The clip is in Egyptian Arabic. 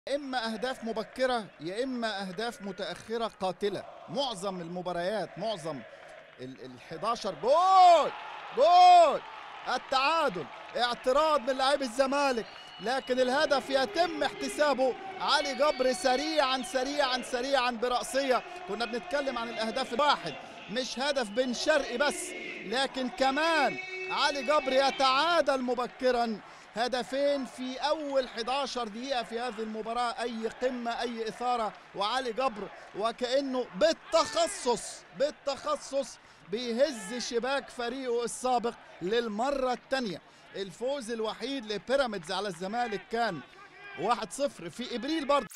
اما اهداف مبكره يا اما اهداف متاخره قاتله معظم المباريات معظم ال 11 جول جول التعادل اعتراض من لاعبي الزمالك لكن الهدف يتم احتسابه علي جبر سريعا سريعا سريعا برأسية كنا بنتكلم عن الأهداف الواحد مش هدف بن شرقي بس لكن كمان علي جبر يتعادل مبكرا هدفين في أول 11 دقيقة في هذه المباراة أي قمة أي إثارة وعلي جبر وكأنه بالتخصص بالتخصص بيهز شباك فريقه السابق للمرة الثانية الفوز الوحيد لبيراميدز على الزمالك كان 1-0 في ابريل برضه